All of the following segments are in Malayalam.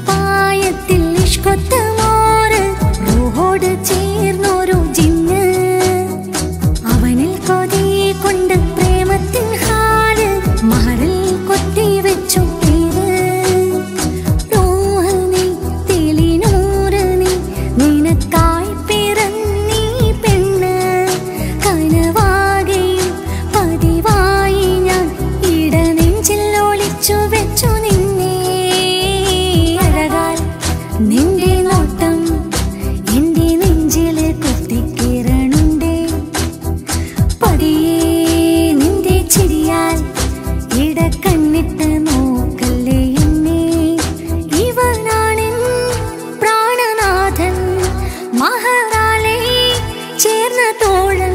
കുപ്പായത്തിൽ ഇഷ്കൊത്ത മോറ് റൂഹോട് ചേർന്നൊരു ജിന്ന് അവനിൽ കൊതി കൊണ്ട് പ്രേമത്തിൻ ഹാല് മഹറിൽ കൊത്തി വെച്ചു പേര് റൂഹ് നീ തെളിനൂറ് നീ നിനക്കായി പിറന്നീ പെണ്ണ് കനവാകെയും പതിവായി ഞാൻ ഇടനെഞ്ചിൽ ഒളിച്ചു വെച്ചു നിന്നെ അഴകാൽ നിന്റെ നോട്ടം എന്റെ നെഞ്ചില് കുത്തിക്കിരണുണ്ടേ പതിയെ നിന്റെ ചിരിയാൽ ഇടക്കണ്ണിട്ട് നോക്കല്ലേ എന്നെ ഇവനാണിൻ പ്രാണനാഥൻ മഹാറാലെ ചേർന്ന തോഴൻ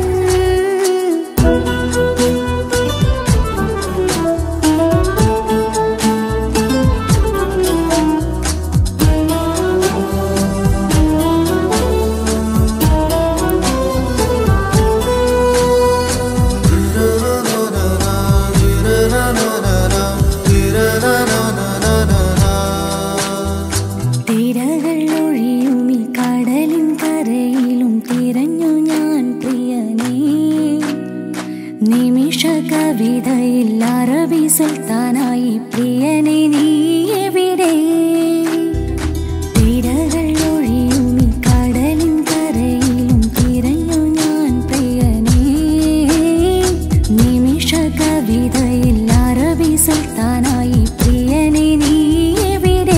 തിരകൾ ഒഴിയും ഈ കടലിൻ കരയിലും തിരഞ്ഞു ഞാൻ പ്രിയനേ നിമിഷ കവിതയിൽ അറബി സുൽത്താനായി പ്രിയനെ നീ എവിടെ തിരകൾ ഒഴിയും ഈ കടലിൻ കരയിലും തിരഞ്ഞു ഞാൻ പ്രിയനേ നിമിഷ കവിതയിൽ അറബി സുൽത്താനായി പ്രിയനെ നീ എവിടെ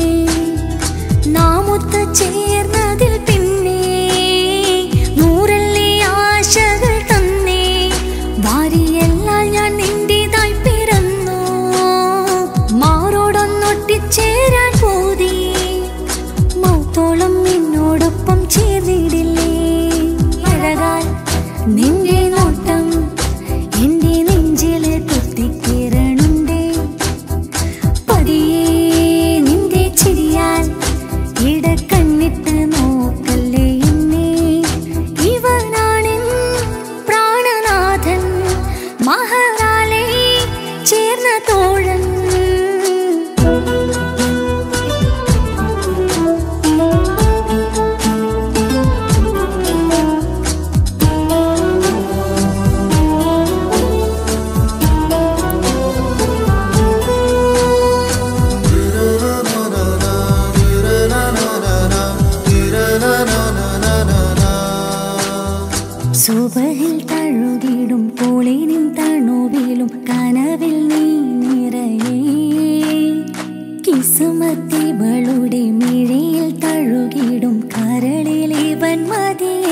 നാമൊത്ത് ചേർന്നതിൽ പിന്നെ നൂറല്ലേ ആശകൾ തന്നേ വാരിയെല്ലാം ഞാൻ നിന്റേതായി പിറന്നു മാറോടൊന്നൊട്ടിച്ചേരാൻ പോതി മൗത്തോളം നിന്നോടൊപ്പം ചേർന്നിടില്ലേ അഴകാൽ നിന്റെ നോട്ടം എന്റെ നെഞ്ചില് കുത്തിക്കിരണുണ്ടേ പതിയെ നിന്റെ ചിരിയാൽ ഇടക്കണ്ണിട്ട് നോക്കല്ലേ എന്നെ ഇവനാണിൻ പ്രാണനാഥൻ മഹാറാലെ ചേർന്ന തോഴൻ സുബഹിൽ തഴുകിടും പോളിനും തണുവിലും കനവിൽ നീ നിറയേ കിസുമത്തിവളുടെ മിഴിയിൽ തഴുകിടും കരളിൽ ഇവൻ മതിയേ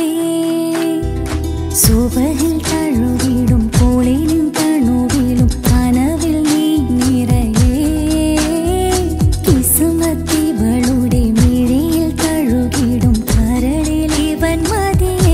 സുബഹിൽ തഴുകിടും പോളിനും തണുവിലും കനവിൽ നീ നിറയേ കിസുമത്തിവളുടെ മിഴിയിൽ തഴുകിടും കരളിൽ ഇവൻ മതിയേ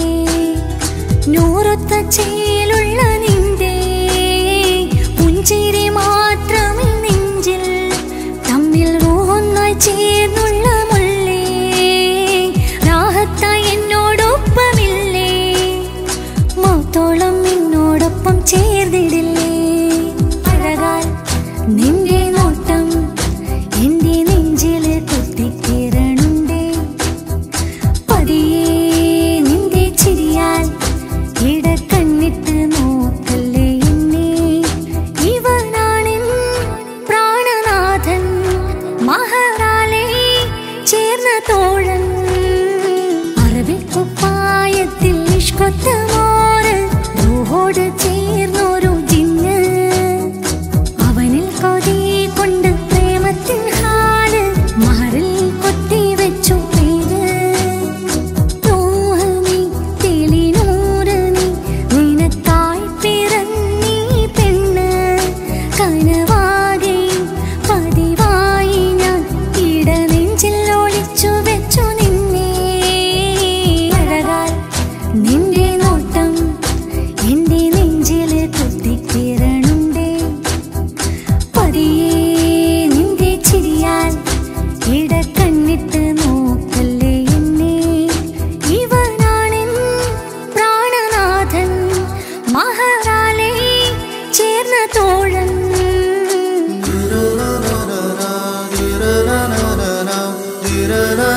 നൂറൊത്ത ചേലുള്ള നിന്റെ പുഞ്ചിരി മാത്രമേ നെഞ്ചിൽ തമ്മിൽ റൂഹൊന്നായി ചേർന്നുള്ള മുള്ളേ രാഹത്തായി എന്നോടൊപ്പമില്ലേ മൗത്തോളം എന്നോടൊപ്പം ചേർന്നിടില്ലേ അഴകാൽ നിന്റെ നോട്ടം എന്റെ നെഞ്ചില് കുത്തിക്കിരണുണ്ടേ പതിയെ നിന്റെ ചിരിയാൽ ഇടക്കണ്ണിട്ട് നോക്കല്ലേ എന്നെ ഇവനാണിൻ പ്രാണനാഥൻ മഹാറാലെ ചേർന്ന തോഴൻ അറബിക്കുപ്പായത്തിൽ ഇഷ്കൊത്ത മോറ് റൂഹോട് ചേർന്നൊരു ജിന്ന് അവനിൽ കൊതി കൊണ്ട് പ്രേമത്തിൻ ഹാല് മഹറിൽ കൊത്തി വെച്ചു പേര് റൂഹ് നീ തെളിനൂറ് നീ നിനക്കായി പിറന്നീ പെണ്ണ് കനവാകെയും പതിവായി ഞാൻ ഇടനെഞ്ചിൽ ഒളിച്ചു വെച്ചു നിന്നെ അഴകാൽ നിന്റെ നോട്ടം എന്റെ നെഞ്ചില് കുത്തിക്കിരണുണ്ടേ പതിയെ നിന്റെ ചിരിയാൽ ഇടക്കണ്ണിട്ട് നോക്കല്ലേ എന്നെ ഇവനാണിൻ പ്രാണനാഥൻ മഹാറാലെ ചേർന്ന തോഴൻ na na na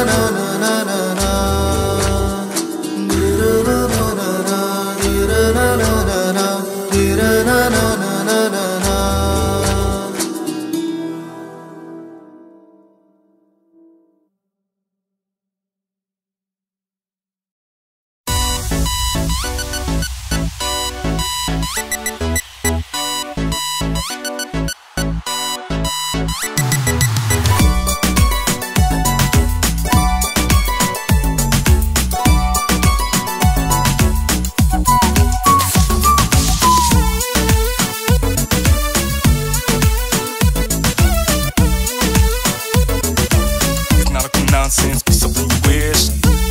It's not a nonsense, but something you wish.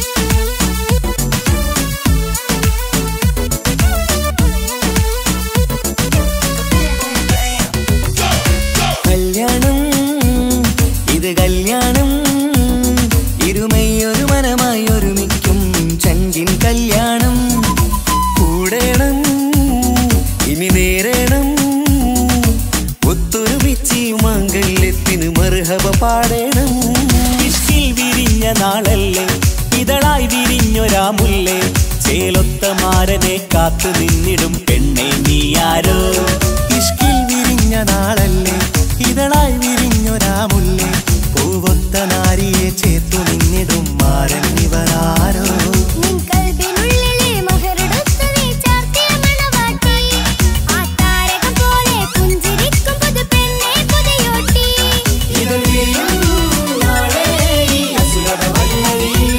കല്യാണം ഇത് കല്യാണം ഇരുമയൊരു മനമായി ഒരുമിക്കും ചങ്കിൻ കല്യാണം കൂടേണം ഇനി നേരേണം ഒത്തൊരുമിച്ച് മാങ്കല്യത്തിന് മർഹബ പാടേണം ഇഷ്കിൽ വിരിഞ്ഞ നാളല്ലേ ഇതളായി വിരിഞ്ഞൊരാ മുല്ലേ ചേലൊത്ത മാരനെ കാത്തു നിന്നിടും പെണ്ണെ നീയാരോ ഇഷ്കിൽ വിരിഞ്ഞ നാളല്ലേ ഇതളായി വിരിഞ്ഞൊരാ മുല്ലേ പൂവൊത്ത നാരിയെ ചേർത്തു നിന്നിടും മാരൻ ഇവരാരോ നിൻ കൽബിനുള്ളിലെ മഹറുടൊത്തു നീ ചാർത്തിയ മണവാട്ടി. ആ താരകം പോലെ പുഞ്ചിരിക്കും പുതുപെണ്ണേ പുതിയോട്ടി. ഇതൾ വിരിയുന്നു നാളെ ഈ അസുലഭ വല്ലരിയിൽ.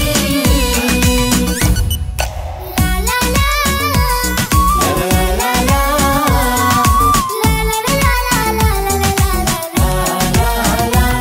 ലാ ലാ ലാ. ലാ ലാ ലാ ലാ ലാ ലാ ലാ.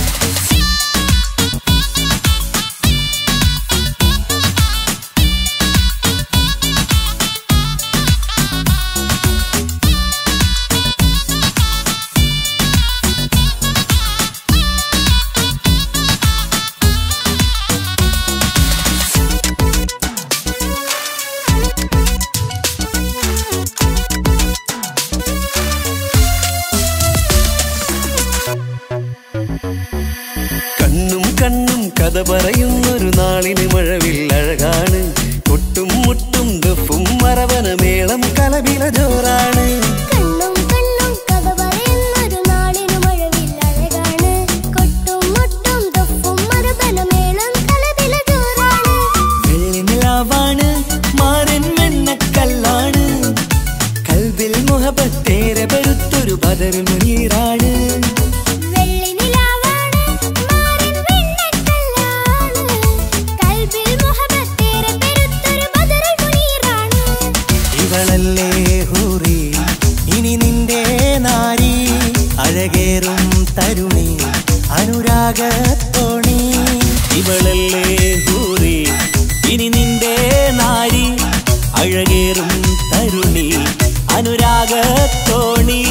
കണ്ണും കണ്ണും കഥ പറയുന്നൊരു നാളിന് മഴവിൽ അഴകാണ് കൊട്ടും മുട്ടും ദഫും മറവന മേളം കലവില ജോറാണ് കണ്ണും കണ്ണും കഥ പറയുന്നൊരു നാളിനു മഴവിൽ അഴകാണ് കൊട്ടും മുട്ടും തൊപ്പും മറുപനമേളം കലപില ചോറാണ് വെള്ളിനിലാവാണ് മാരൻ വെണ്ണക്കല്ലാണ് കൽവിൽ മുഹബത്തേരെ പെരുത്തൊരു ബദർ മുനീറാണ് വെള്ളി നിലാവാണ് മാറിൻ വെണ്ണക്കല്ലാണ് കൽബിൽ മുഹബത്തേറെ പെരുത്തൊരു ബദറുൽ മുനീറാണ് ഇവളല്ലേ ഹൂറി ഇനി നിന്റെ നാരി അഴകേറും തരുണി അനുരാഗത്തോണി ഇവളല്ലേ ഹൂറി ഇനി നിന്റെ നാരി അഴകേറും തരുണി അനുരാഗത്തോണി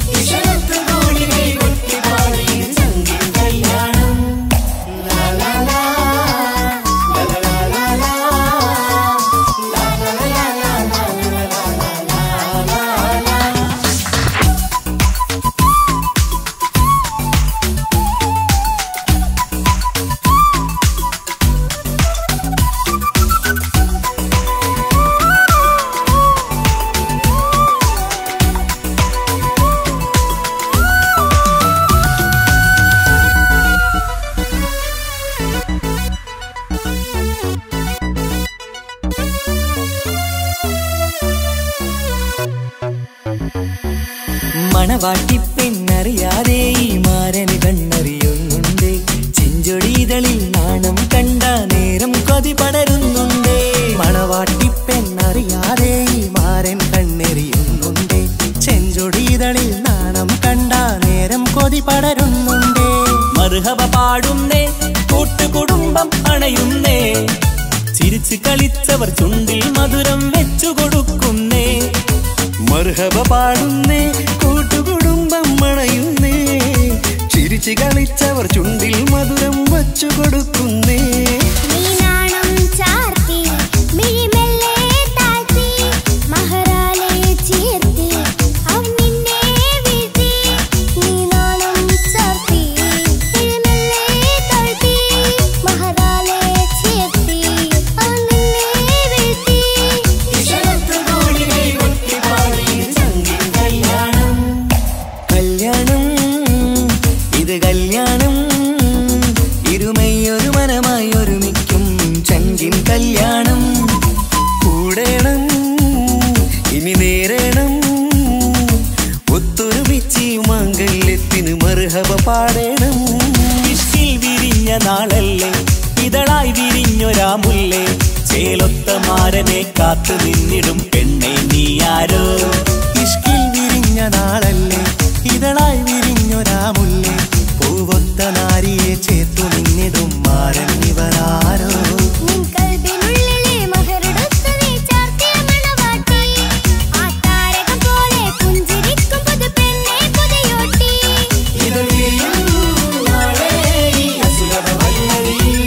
കല്യാണം ലാ ലാ ലാ ലാ ലാ ലാ ലാ മണവാട്ടി പെണ്ണറിയാതെ ഈ മാരന് കണ്ണറിയുന്നുണ്ട് ചെഞ്ചൊടിതളിൽ നാണം കണ്ട നേരം കൊതി പടരുന്നുണ്ട് മണവാട്ടി പെണ്ണറിയാതെ ഈ മാരൻ കണ്ണെറിയുന്നുണ്ട് ചെഞ്ചൊടിതളിൽ നാണം കണ്ട നേരം കൊതി പടരുന്നുണ്ട് മറുഹബ പാടുന്നേ കൂട്ടുകുടുംബം അണയുന്നേ ചിരിച്ചു കളിച്ചവർ ചുണ്ടിൽ മധുരം വെച്ചു കൊടുക്കുന്നേ മർഹബ പാടുന്നേ കൂട്ടുകുടുംബം മണയുന്നേ ചിരിച്ചു കളിച്ചവർ ചുണ്ടിൽ മധുരം വച്ചു കൊടുക്കുന്നേ നീ നാണം ചാർത്തി മിഴിമെല്ലെ താഴ്ത്തി മഹറാലെ ചേർത്തി അവൻ നിന്നെ വീഴ്ത്തി നീ നാണം ചാർത്തി മിഴിമെല്ലെ താഴ്ത്തി മഹ നാളല്ലേ ഇതളായി വിരിഞ്ഞൊരാ മുല്ലേ ചേലൊത്ത മാരനെ കാത്തു നിന്നിടും പെണ്ണെ നീ ആരോ ഇഷ്കിൽ വിരിഞ്ഞ നാളല്ലേ ഇതളായി വിരിഞ്ഞൊരാ മുല്ലേ പൂവൊത്ത നാരിയെ ചേർത്തു നിന്നിടും മാരൻ ഇവരാരോ നിൻ കൽബിനുള്ളിലെ മഹറുടൊത്തു നീ ചാർത്തിയ മണവാട്ടി ആ താരകം പോലെ പുഞ്ചിരിക്കും പുതുപെണ്ണെ പുതിയോട്ടി ഇതൾ വിരിയും നാളേ ഈ അസുലഭ വല്ലരിയിൽ.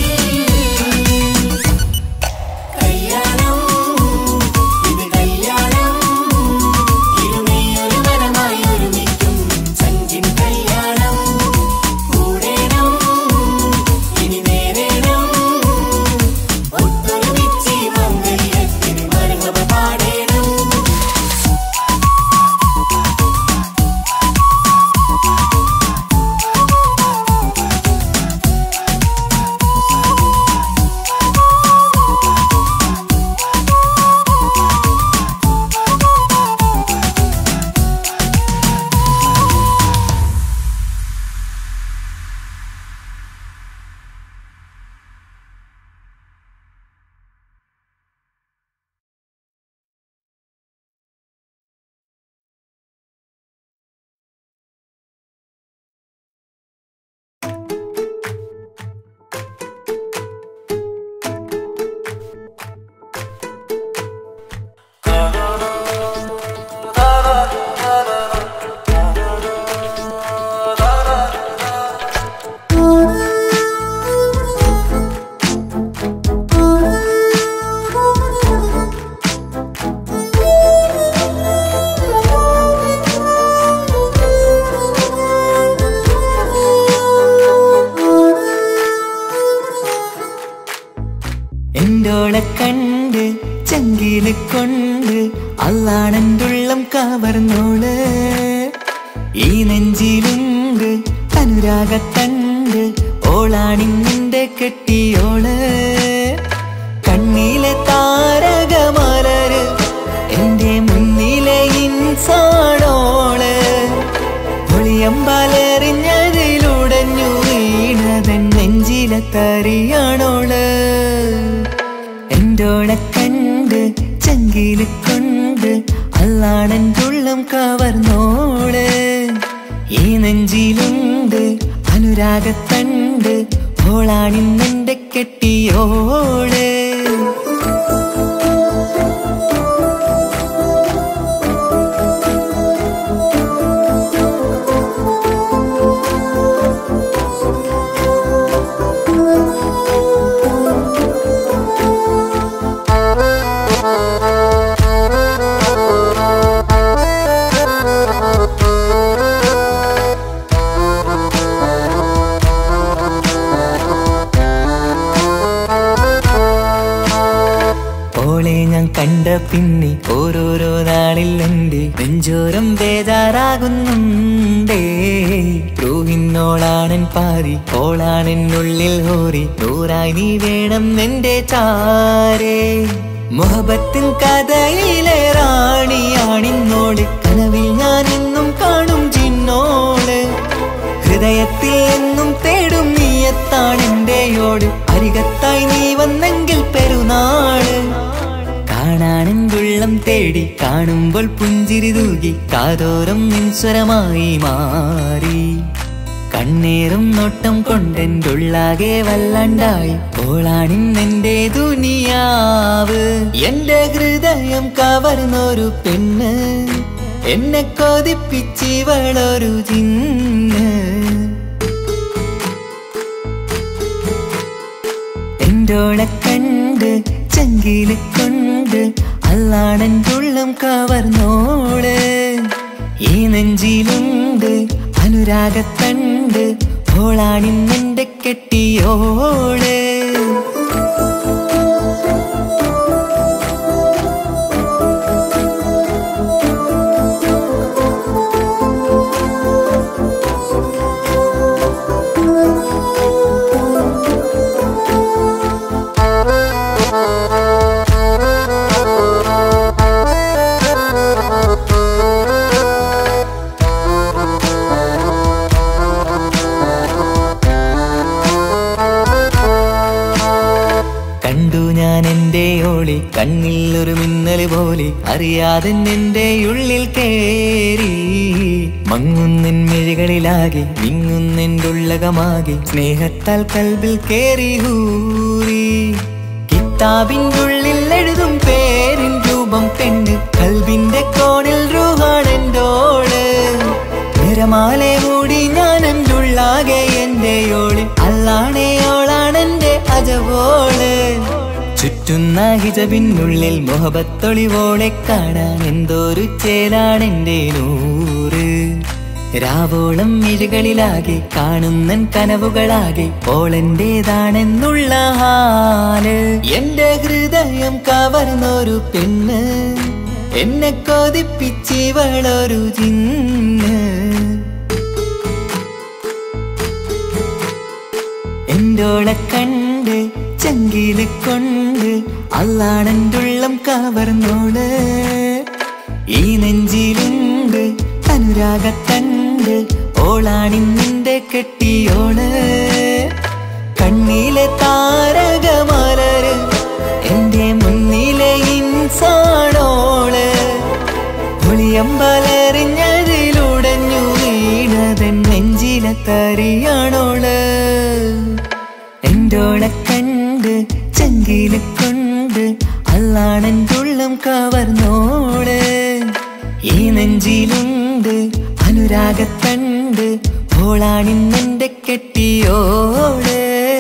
കല്യാണം ഇത് കല്യാണം ഇരുമയൊരു മനമായി ഒരുമിക്കും ചങ്കിൻ കല്യാണം കൂടേണം ഇനി നേരേണം ഒത്തൊരുമിച്ച് ഈ മംഗല്യത്തിന് മരങ്ങവ പാടേണം എന്തോളെ കണ്ട് ചങ്കില് കൊണ്ട് അള്ളാണെന്തുള്ളം കവർന്നോള് ഈ നെഞ്ചിലുണ്ട് അനുരാഗത്തണ്ട് ഓളാണിന്നിന്റെ കെട്ടിയോള് കണ്ണിലെ താരകമലര് എന്റെ മുന്നിലെ ഇൻസാണോള് ഒളിയമ്പാലെറിഞ്ഞതിലുടഞ്ഞു വീണതൻ നെഞ്ചിലെ തറിയാണോള് എന്തോളെ കണ്ട് ചങ്കില് കൊണ്ട് അല്ലാണൻ തുള്ളം കവർന്നോള് ഈ നെഞ്ചിലുണ്ട് അനുരാഗത്തണ്ട് ഓളാണിന്നെന്റെ കെട്ടിയോള് ഓളെ ഞാൻ കണ്ട പിന്നെ ഓരോരോ നാളിൽ എന്റെ നെഞ്ചോരം ബേജാറാകുന്നുണ്ടേ റൂഹിന്നോളാണൻ പാതി ഓളാണെന്നുള്ളിൽ ഹോറി നൂറായി നീ വേണം എന്റെ ചാരേ മുഹബത്തിൻ കഥയിലെ റാണിയാണിന്നോട് കനവിൽ ഞാൻ എന്നും കാണും ചിന്നോള് ഹൃദയത്തിൽ എന്നും തേടും നീയത്താണെന്റെയോട് അരികത്തായി നീ വന്നെങ്കിൽ പെരുന്നാള് കാണാനെങ്കുള്ളം തേടി കാണുമ്പോൾ പുഞ്ചിരി തൂകി കാതോരം നിൻസ്വരമായി മാറി കണ്ണേറും നോട്ടം കൊണ്ടെൻ്റെ ഉള്ളാകെ വല്ലാണ്ടായി ഓളാണിന്നെന്റെ ദുനിയാവ് എന്റെ ഹൃദയം കവർന്നൊരു പെണ്ണ് എന്നെ കൊതിപ്പിച്ചിവളൊരു ജിന്ന് എന്തോളെ കണ്ട് ചങ്കില് കൊണ്ട് അല്ലാണൻ തുള്ളം കവർന്നോള് ഈ നെഞ്ചിലുണ്ട് അനുരാഗത്തണ്ട് ഓളാണിന്നെന്റെ കെട്ടിയോള് പോലെ കണ്ണിൽ ഒരു മിന്നല് പോലെ അറിയാതെ നിന്റെ ഉള്ളിൽ കേറി മങ്ങുന്നിൻ മിഴികളിലാകെ വിങ്ങുന്നിൻ്റെ ഉള്ളകമാകെ സ്നേഹത്താൽ കൽബിൽ കേറി ഹൂറി കിതാബിൻ്റെ ഉള്ളിൽ എഴുതും പേരിൻ രൂപം പെണ്ണ് കൽബിന്റെ കോണിൽ രൂഹാണെൻ്റോള് നിരമാലെ മൂടി ഞാൻ എൻ്റെ ഉള്ളാകെ എൻ്റെ ഓള് അല്ലാണേ ഓളാണെൻ്റെ അജവോള് ചുറ്റുന്ന ഹിജബിനുള്ളിൽ മുഹബത്തൊളിവോളെ കാണാൻ എന്തോരു ചേലാണെൻ്റെ നൂറ് രാവോളം മിഴികളിലാകെ കാണുന്നൻ കനവുകളാകെ ഓളെന്റേതാണെന്നുള്ള ഹാല് എന്റെ ഹൃദയം കവർന്നൊരു പെണ്ണ് എന്നെ കൊതിപ്പിച്ചിവളൊരു ജിന്ന് എന്തോളെ കണ്ട് ചങ്കില് കൊണ്ട് അല്ലാണെന്തുള്ളം കവർന്നോള് ഈ നെഞ്ചിലുണ്ട് അനുരാഗത്തണ്ട് ഓളാണിന്നിന്റെ കെട്ടിയോള് കണ്ണിലെ താരകമലര് എന്റെ മുന്നിലെ ഇൻസാണോള് ഒളിയമ്പലറിഞ്ഞതിലുടഞ്ഞു വീണതൻ നെഞ്ചിലെ തരിയാണോള് എന്തോളെ കണ്ട് ചങ്കില് കൊണ്ട് അല്ലാണെന്തുള്ളം കവർന്നോള് ഈ നെഞ്ചിലുണ്ട് അനുരാഗത്തണ്ട് ഓളാണിന്നെന്റെ കെട്ടിയോള്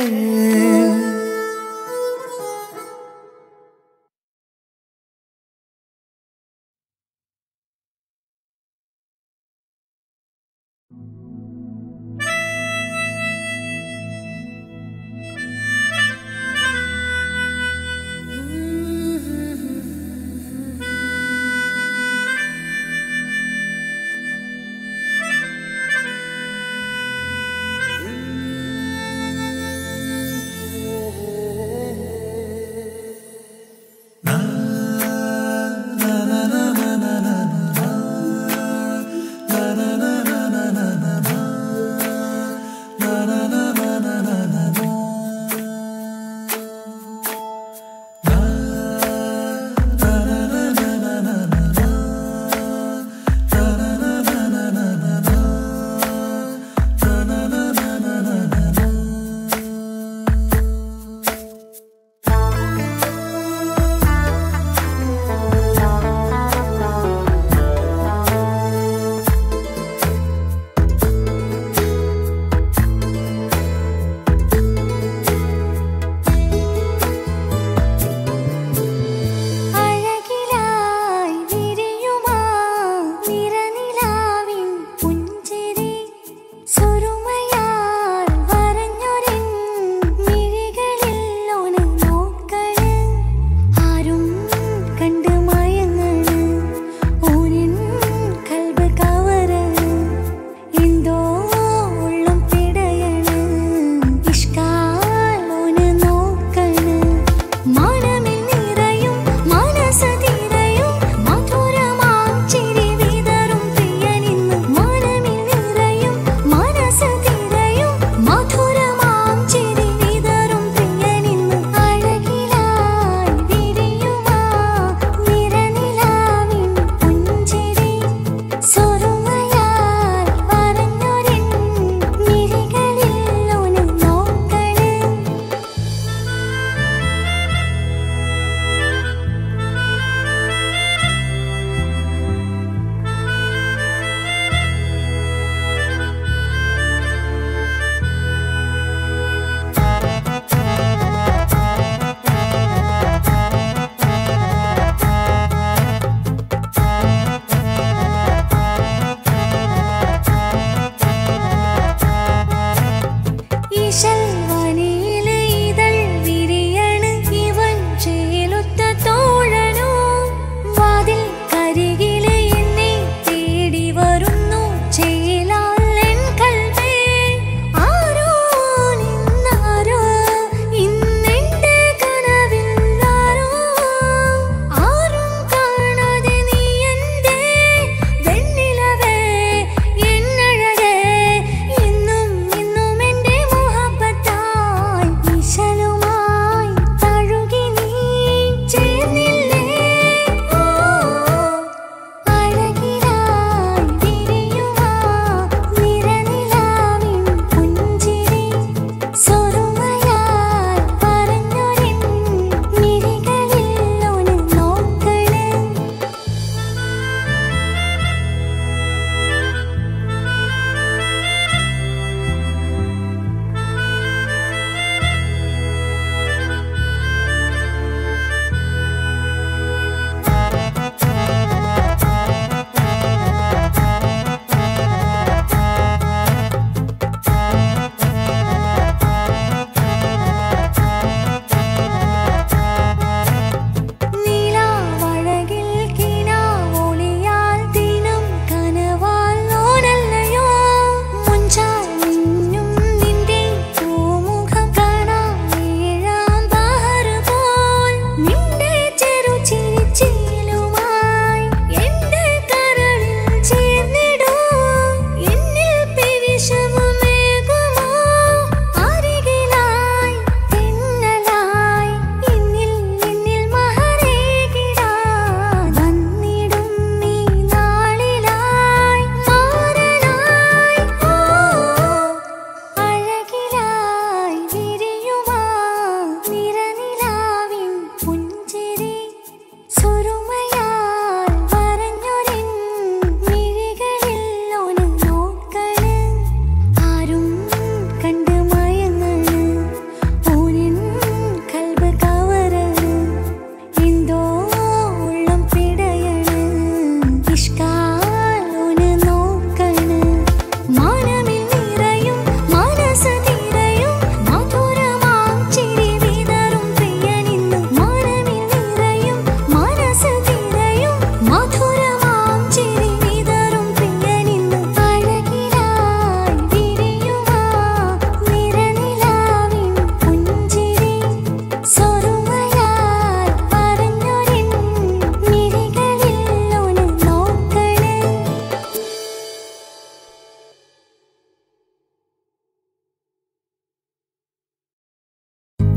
അഴകിലായി വിരിയുമാ നിറനിലാവിൻ പുഞ്ചിരി സുറുമയാൽ വരഞ്ഞൊരിൻ മിഴികളിൽ ഓന് നോക്കള് ആരും കണ്ട് മയങ്ങണ് ഓനിൻ കൽബ് കവറണ് എന്തോ ഉള്ളം പിടയണ് ഇഷ്കാൽ ഓന് നോക്കണ് മനമിൽ നിറയും മനസ്സ് തിരയും മധുരമാം ചിരി വിതറും പ്രിയനിന്ന് മനമിൽ നിറയും മനസ്സ് തിരയും മധുരമാം ചിരി വിതറും പ്രിയനിന്ന് അഴകിലായി വിരിയുമാ നിറനിലാവിൻ പുഞ്ചിരി സുറുമയാൽ വരഞ്ഞൊരിൻ മിഴികളിൽ ഓന് നോക്കള് ഈശൽവനിലെ ഇതൾ വിരിയണ് ഇവൻ ചേലുത്ത തോഴനോ വാതിൽ കരികിലെ എന്നെ തേടി വരുന്നു ചേലാൽ എൻ കൽവേ ആരോ നിന്നാരോ ഇന്നെന്റെ കനവിൽ ആരോ ആരും കാണാതെ നീ എന്റെ വെണ്ണിലവേ എന്നഴകേ ഇന്നും ഇന്നും എന്റെ മുഹബത്താ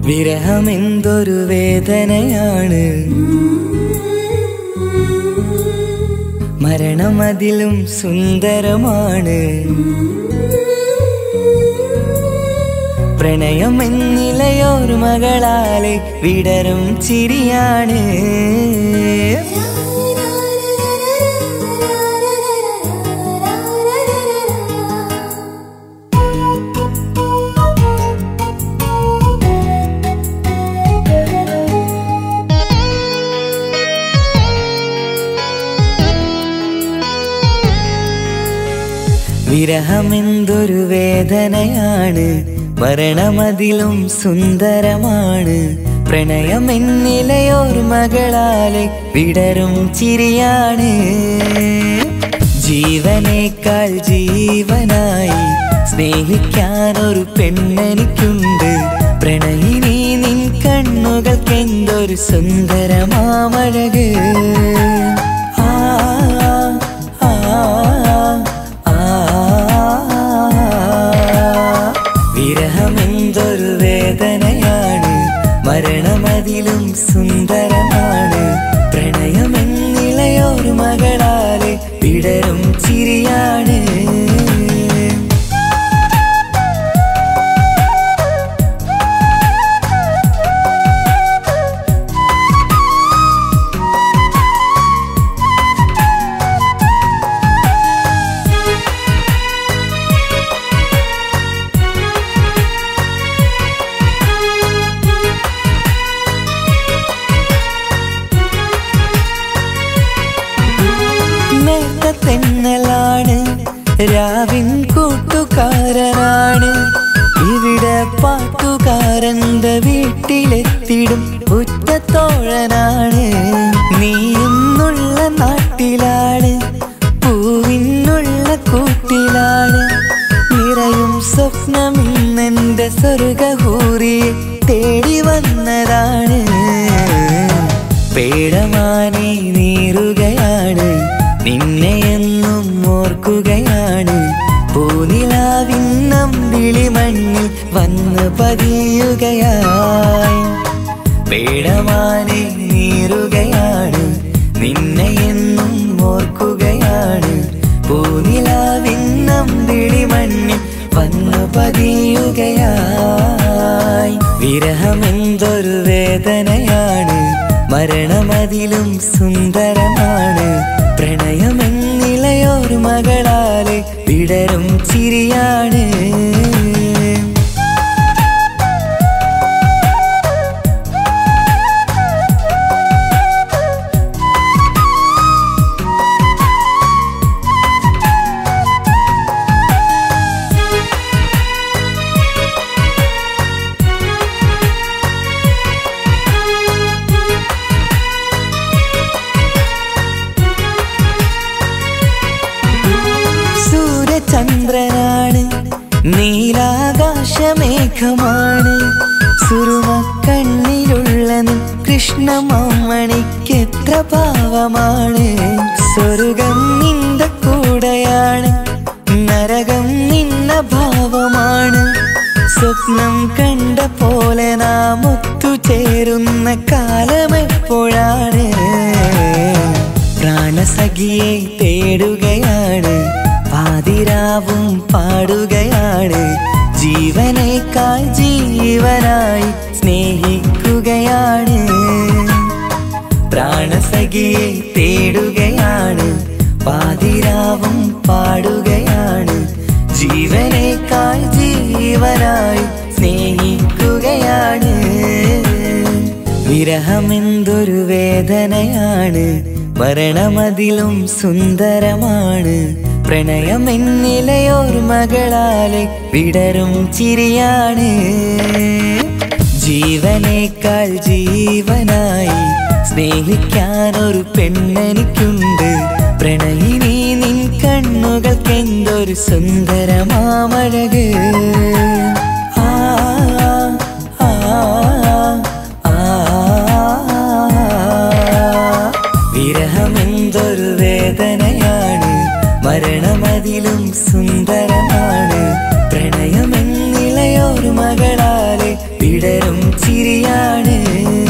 വിരഹമെന്തൊരു വേദനയാണ് മരണം അതിലും സുന്ദരമാണ് പ്രണയം എന്നിലയോർമകളാലെ വിടരും ചിരിയാണ് വിരഹമെന്തൊരു വേദനയാണ് മരണമതിലും സുന്ദരമാണ് പ്രണയം എന്നിലയോർമകളാലെ വിടരും ചിരിയാണ് ജീവനേക്കാൾ ജീവനായി സ്നേഹിക്കാൻ ഒരു പെണ്ണെനിക്കുണ്ട് പ്രണയിനി നിൻ കണ്ണുകൾക്കെന്തൊരു സുന്ദരമാമഴക് ആ ആ ആ വിരഹമെന്തൊരു വേദനയാണ് മരണമതിലും സുന്ദരമാണ് പ്രണയമെന്നിളയൊരു മകളാലെ വിടരും ചിരിയാണ് നേർത്ത തെന്നലാണ് രാവിൻ കൂട്ടുകാരനാണ് ഇവിടെ പാട്ടുകാരന്റെ വീട്ടിലെത്തിടും ഉറ്റത്തോഴനാണ് നീയെന്നുള്ള നാട്ടിലാണ് പൂവിനുള്ള കൂട്ടിലാണ് നിറയും സ്വപ്നമിന്നെന്റെ സ്വർഗഹൂറിയെ തേടി വന്നതാണ് പേടമാനെ നീറുകയാണ് നിന്നെ എന്നും ഓർക്കുകയാണ് പൂനിലാവിന്നം വിളിമണ്ണിൽ വന്ന് പതിയുകയായി പേടമാനെ നീറുകയാണ് നിന്നെ എന്നും ഓർക്കുകയാണ് പൂനിലാവിന്നം വിളിമണ്ണിൽ വന്നു പതിയുകയായി വിരഹമെന്തൊരു വേദനയാണ് മരണമതിലും സുന്ദരമാണ് പ്രണയമെന്നിളയൊരു മകളാലെ വിടരും ചിരിയാണ് സൂര്യചന്ദ്രനാണ് നീലാകാശമേഘമാണ് സുറുമ കണ്ണിലുള്ള നിൻ കൃഷ്ണമാമണിക്കെത്ര ഭാവമാണ് സ്വർഗം നിന്റെ കൂടെയാണ് നരകം നിന്ന ഭാവമാണ് സ്വപ്നം കണ്ട പോലെ നാം ഒത്തുചേരുന്ന കാലമെപ്പോഴാണ് പ്രാണസഖിയെ തേടുകയാണ് പാതിരാവും പാടുകയാണ് ജീവനേക്കാൾ ജീവനായി സ്നേഹിക്കുകയാണ് പ്രാണസഖിയെ തേടുകയാണ് പാതിരാവും പാടുകയാണ് ജീവനേക്കാൾ ജീവനായി സ്നേഹിക്കുകയാണ് വിരഹമെന്തൊരു വേദനയാണ് മരണമതിലും സുന്ദരമാണ് പ്രണയമെന്നിലയോർ മകളാലെ വിടരും ചിരിയാണ് ജീവനേക്കാൾ ജീവനായി സ്നേഹിക്കാൻ ഒരു പെണ്ണെനിക്കുണ്ട് പ്രണയിനി നിൻ കണ്ണുകൾക്കെന്തൊരു സുന്ദരമാമഴക് ആ ആ ആ വിരഹമെന്തൊരു വേദനയാണ് മരണമതിലും സുന്ദരമാണ് പ്രണയമെന്നിളയോ ഓർമ്മകളാലെ വിടരും ചിരിയാണ്